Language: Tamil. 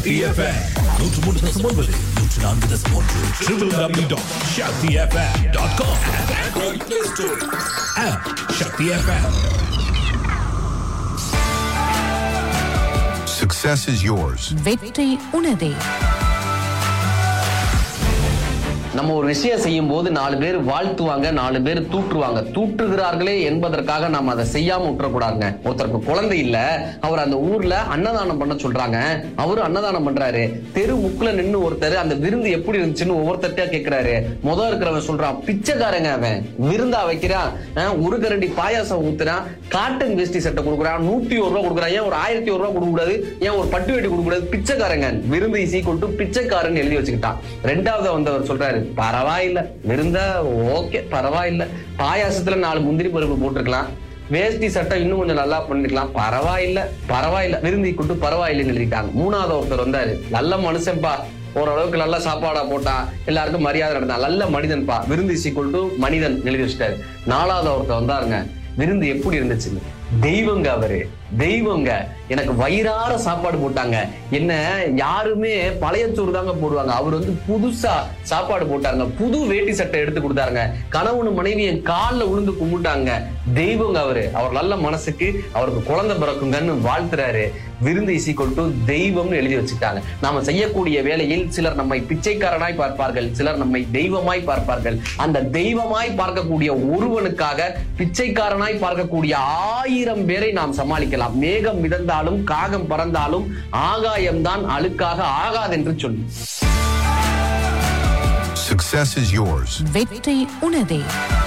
சக்தி எஃப்எம் நூற்று மூன்று தசம் ஒன்பது நூற்று நான்கு தசம் ஒன்று triple W dot Sakthi FM dot com android play store app Sakthi FM Success is yours. வெற்றி உனதே நம்ம ஒரு விஷயம் செய்யும் போது நாலு பேர் வாழ்த்துவாங்க நாலு பேர் தூற்றுவாங்க தூற்றுகிறார்களே என்பதற்காக நம்ம அதை செய்யாம விட்டுறக்கூடாதுங்க ஒருத்தருக்கு குழந்தை இல்ல அவர் அந்த ஊர்ல அன்னதானம் பண்ண சொல்றாங்க அவரு அன்னதானம் பண்றாரு தெரு முக்குல நின்னு ஒருத்தர் அந்த விருந்து எப்படி இருந்துச்சுன்னு ஒவ்வொருத்தர்ட்டா கேக்குறாரு முத இருக்கிறவன் சொல்றான் பிச்சைக்காரங்க அவன் விருந்தா வைக்கிறான் அஹ், ஒரு கரண்டி பாயாசம் ஊத்துறான் காட்டன் வேஷ்டி சட்டை கொடுக்குறான் நூத்தி ஒரு ரூபா கொடுக்குறான் ஏன் ஒரு ஆயிரத்தி ஒரு ரூபா கொடுக்க கூடாது ஏன் ஒரு பட்டு வெட்டி கொடுக்க கூடாது பிச்சைக்காரங்க விருந்து இசை கொண்டு பிச்சைக்காரன் எழுதி வச்சுக்கிட்டான் ரெண்டாவது வந்தவர் சொல்றாரு பரவாயில்ல விருந்தா ஓகே பரவாயில்ல பாயாசத்துல நாலு முந்திரி பருப்பு போட்டிருக்கலாம் வேஷ்டி சட்டை இன்னும் கொஞ்சம் நல்லா பண்ணிருக்கலாம் பரவாயில்ல பரவாயில்ல விருந்தி கொண்டு பரவாயில்லைன்னு எழுதிட்டாங்க மூணாவது ஒருத்தர் வந்தாரு நல்ல மனுஷன்பா ஓரளவுக்கு நல்ல சாப்பாடா போட்டா எல்லாருக்கும் மரியாதை நடந்தா நல்ல மனிதன்பா விருந்து சீக்குள் டு மனிதன் எழுதி வச்சுட்டாரு நாலாவது ஒருத்தர் வந்தாருங்க விருந்து எப்படி இருந்துச்சுன்னு தெய்வங்க அவரு தெய்வங்க எனக்கு வயிறார சாப்பாடு போட்டாங்க என்ன யாருமே பழைய சோறு தாங்க போடுவாங்க அவர் வந்து புதுசா சாப்பாடு போட்டாருங்க புது வேட்டி சட்டை எடுத்து கொடுத்தாருங்க கணவனு மனைவி என் காலில் விழுந்து கும்பிட்டாங்க தெய்வங்க அவரு அவர் நல்ல மனசுக்கு அவருக்கு குழந்தை பிறக்குங்கன்னு வாழ்த்துறாரு விருந்து இசைக்கொண்டு தெய்வம்னு எழுதி வச்சுட்டாங்க நாம செய்யக்கூடிய வேலையில் சிலர் நம்மை பிச்சைக்காரனாய் பார்ப்பார்கள் சிலர் நம்மை தெய்வமாய் பார்ப்பார்கள் அந்த தெய்வமாய் பார்க்கக்கூடிய ஒருவனுக்காக பிச்சைக்காரனாய் பார்க்கக்கூடிய ஆயிரம் பேரை நாம் சமாளிக்கலாம் மேகம் மிதந்தாலும் காகம் பறந்தாலும் ஆகாயம்தான் அழுக்காக ஆகாதென்று சொல்லு Success is yours. வெற்றி உனதே